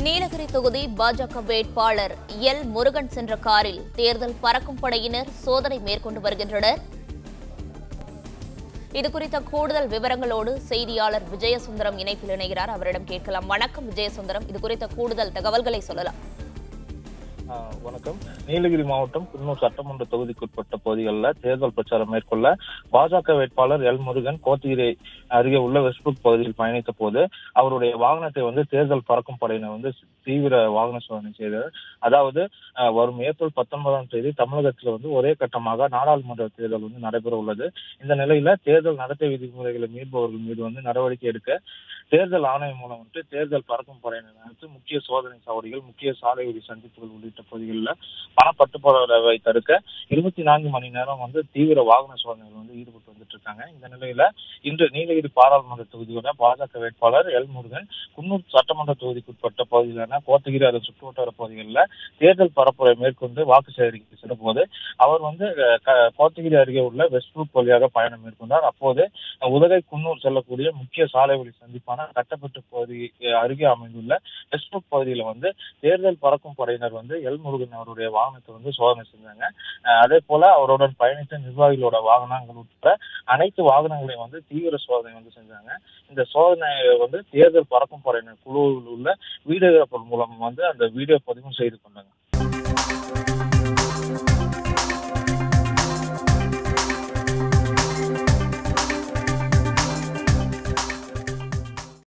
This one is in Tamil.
நீலகிரி தொகுதி பாஜக வேட்பாளர் எல் முருகன் சென்ற காரில் தேர்தல் பறக்கும் படையினர் சோதனை மேற்கொண்டு வருகின்றனர் இதுகுறித்த கூடுதல் விவரங்களோடு செய்தியாளர் விஜயசுந்தரம் இணைப்பில் இணைகிறார் அவரிடம் கேட்கலாம் வணக்கம் விஜயசுந்தரம் இதுகுறித்த கூடுதல் தகவல்களை சொல்லலாம் ஆ, வணக்கம் நீலகிரி மாவட்டம் குன்னூர் சட்டமன்ற தொகுதிக்குட்பட்ட பகுதிகளில் தேர்தல் பிரச்சாரம் மேற்கொள்ள பாஜக வேட்பாளர் எல் முருகன் கோத்தகிரி அருகே உள்ள வெஸ்ட்புக் பகுதியில் பயணித்த போது அவருடைய வாகனத்தை வந்து தேர்தல் பறக்கும் படையினர் வந்து தீவிர வாகன சோதனை செய்தனர் அதாவது ஆ, வரும் ஏப்ரல் பத்தொன்பதாம் தேதி தமிழகத்தில் வந்து ஒரே கட்டமாக நாடாளுமன்ற தேர்தல் வந்து நடைபெற உள்ளது இந்த நிலையில தேர்தல் நடத்தை விதிமுறைகளை மீறுபவர்கள் மீது வந்து நடவடிக்கை எடுக்க தேர்தல் ஆணையம் மூலம் வந்து தேர்தல் பறக்கும் படையினர் அனைத்து முக்கிய சோதனை சாவடிகள் முக்கிய சாலை வழி சந்திப்புகள் உள்ளிட்ட பகுதிகளில் பணப்பட்டுப்பாடுவை தடுக்க இருபத்தி நான்கு மணி நேரம் வந்து தீவிர வாகன சோதனைகள் வந்து ஈடுபட்டு வந்துட்டு இருக்காங்க இந்த நிலையில இன்று நீலகிரி பாராளுமன்ற தொகுதியோட பாஜக வேட்பாளர் எல் முருகன் குன்னூர் சட்டமன்ற தொகுதிக்குட்பட்ட பகுதியிலான கோத்தகிரி அதன் சுற்றுவட்டார பகுதிகளில் தேர்தல் பரப்புரை மேற்கொண்டு வாக்கு சேகரிக்க சென்றபோது அவர் வந்து அஹ், க- கோத்தகிரி அருகே உள்ள வெஸ்ட்புக் வழியாக பயணம் மேற்கொண்டார் அப்போது உதகை குன்னூர் செல்லக்கூடிய முக்கிய சாலை வழி சந்திப்பான கட்டப்பட்டு பகுதி அஹ், அருகே அமைந்துள்ள வெஸ்ட்புக் பகுதியில வந்து தேர்தல் பறக்கும் படையினர் வந்து எல் முருகன் அவருடைய வாகனத்தை வந்து சோதனை செஞ்சாங்க அஹ், அதே போல அவருடன் பயணித்த நிர்வாகிகளோட வாகனங்கள் உட்பட அனைத்து வாகனங்களையும் வந்து தீவிர சோதனை வந்து செஞ்சாங்க இந்த சோதனை வந்து தேர்தல் பறக்கும் படையினர் குழுவில் உள்ள வீடியோகிராஃபர் மூலம் வந்து அந்த வீடியோ பதிவு செய்து கொண்டாங்க